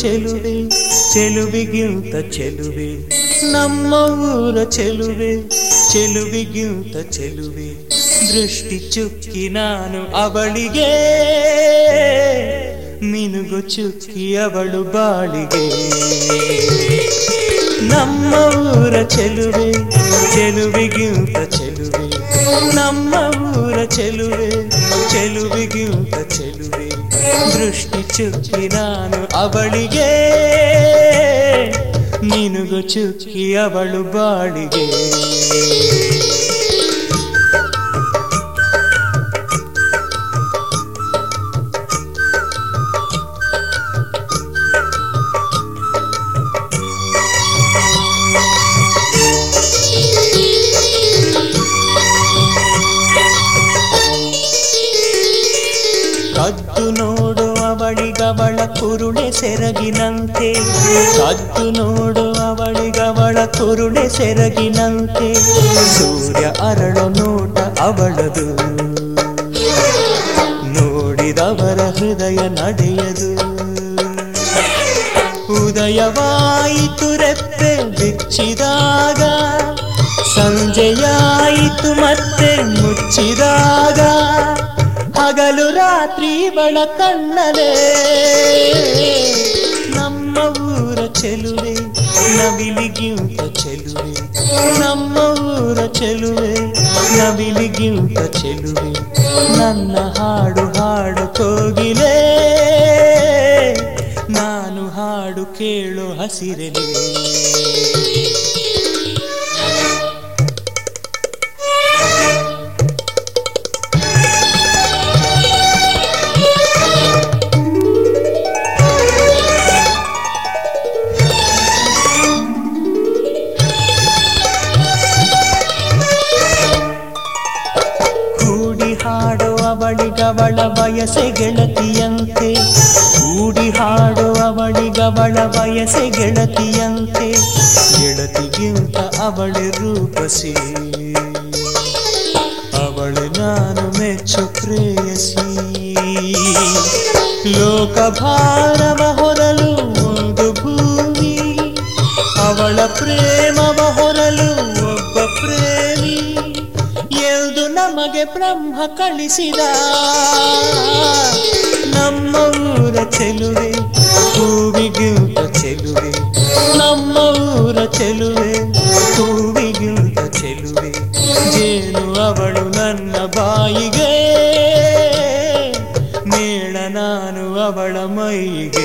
ಚೆಲುವೆ ಚೆಲುವಿಗಿಂತ ಚೆಲುವೆ ನಮ್ಮ ಊರ ಚೆಲುವೆ ಚೆಲುವಿಗಿಂತ ಚೆಲುವೆ ದೃಷ್ಟಿ ಚುಕ್ಕಿ ನಾನು ಅವಳಿಗೆ ನಿನಗು ಚುಕ್ಕಿ ಅವಳು ಬಾಳಿಗೆ ನಮ್ಮ ಊರ ಚೆಲುವೆ ಚೆಲುವಿಗಿಂತ ಚೆಲುವೆ ನಮ್ಮ ಊರ ಚೆಲುವೆ ಚೆಲುವಿಗಿಂತ ಚೆಲುವೆ ದೃಷ್ಟಿ ಚುಕ್ಕಿ ನಾನು ಅವಳಿಗೆ ನಿನಗು ಚುಕ್ಕಿ ಅವಳು ಬಾಳಿಗೆ ಕದ್ದು ನೋಡು ಅವಳಿಗವಳ ಕುರುಳೆ ಸೆರಗಿನಂತೆ ಕದ್ದು ನೋಡು ಅವಳಿಗವಳ ಕುರುಳೆ ಸೆರಗಿನಂತೆ ಸೂರ್ಯ ಅರಳು ನೋಟ ಅವಳದು ನೋಡಿದವರ ಹೃದಯ ನಡೆಯದು ಉದಯವಾಯಿತು ರೆಪ್ಪೆ ಬಿಚ್ಚಿದಾಗ ಸಂಜೆಯಾಯಿತು ಮತ್ತೆ ಮುಚ್ಚಿದಾಗ ಹಗಲು ರಾತ್ರಿ ಬಳ ಕಣ್ಣಲೇ ನಮ್ಮ ಊರ ಚೆಲುವೆ ನವಿಲಿಗಿಂತ ಚೆಲುವೆ ನಮ್ಮ ಊರ ಚೆಲುವೆ ನವಿಲಿಗಿಂತ ಚೆಲುವೆ ನನ್ನ ಹಾಡು ಹಾಡು ಕೋಗಿಲೆ ನಾನು ಹಾಡು ಕೇಳು ಹಸಿರಲಿ ಕೂಡಿ ಹಾಡು ಅವಳಿಗವಳ ಬಯಸೆ ಗೆಳತಿಯಂತೆ ಕೂಡಿ ಹಾಡು ಅವಳಿಗವಳ ಬಯಸೆ ಗೆಳತಿಯಂತೆ ಗೆಳತಿಗಿಂತ ಅವಳೆ ರೂಪಸಿ ಅವಳು ನಾನು ಮೆಚ್ಚು ಪ್ರೇಯಸಿ ಲೋಕಭಾರವ ಹೊರಲು ಒಂದು ಭೂಮಿ ಅವಳ ಪ್ರೇಮವ ಹೊರಲು ಒಬ್ಬ ಪ್ರೇಮಿ ಎಂದು ನಮಗೆ ಬ್ರಹ್ಮ ಕಳಿಸಿದ ನಮ್ಮ ಊರ ಚೆಲುವೆ ಹೂವಿಗಿಂತ ಚೆಲುವೆ ನಮ್ಮ ಊರ ಚೆಲುವೆ ಹೂವಿಗಿಂತ ಚೆಲುವೆ ಜೇನು ಅವಳು ನನ್ನ ಬಾಯಿಗೆ ಮೇಳ ನಾನು ಅವಳ ಮೈಗೆ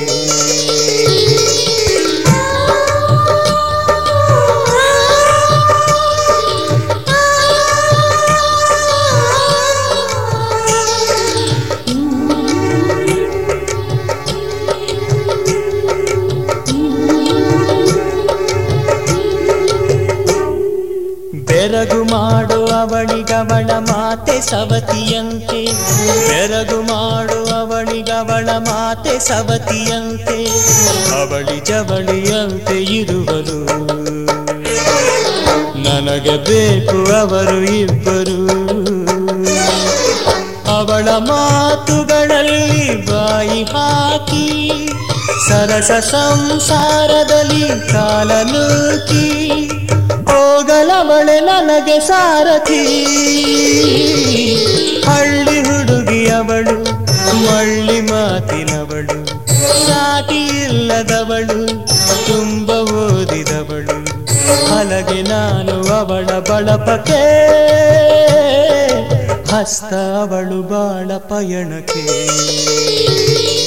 ಬೆರಗು ಮಾಡು ಅವಳಿಗವಳ ಮಾತೆ ಸವತಿಯಂತೆ ಬೆರಗು ಮಾಡು ಅವಳಿಗವಳ ಮಾತೆ ಸವತಿಯಂತೆ ಅವಳಿ ಜವಳಿಯಂತೆ ಇರುವರು ನನಗೆ ಬೇಕು ಅವರು ಇಬ್ಬರು ಅವಳ ಮಾತುಗಳಲ್ಲಿ ಬಾಯಿ ಹಾಕಿ ಸರಸ ಸಂಸಾರದಲ್ಲಿ ಕಾಲ ನೂಕಿ ಹೋಗಲವಳೆ ನನಗೆ ಸಾರಥಿ ಹಳ್ಳಿ ಹುಡುಗಿ ಅವಳು ಮಳ್ಳಿ ಮಾತಿನವಳು ಸಾಟಿ ಇಲ್ಲದವಳು ತುಂಬ ಓದಿದವಳು ಹಲಗೆ ನಾನು ಅವಳ ಬಳಪಕ್ಕೆ ಹಸ್ತ ಅವಳು ಬಾಳ ಪಯಣಕ್ಕೆ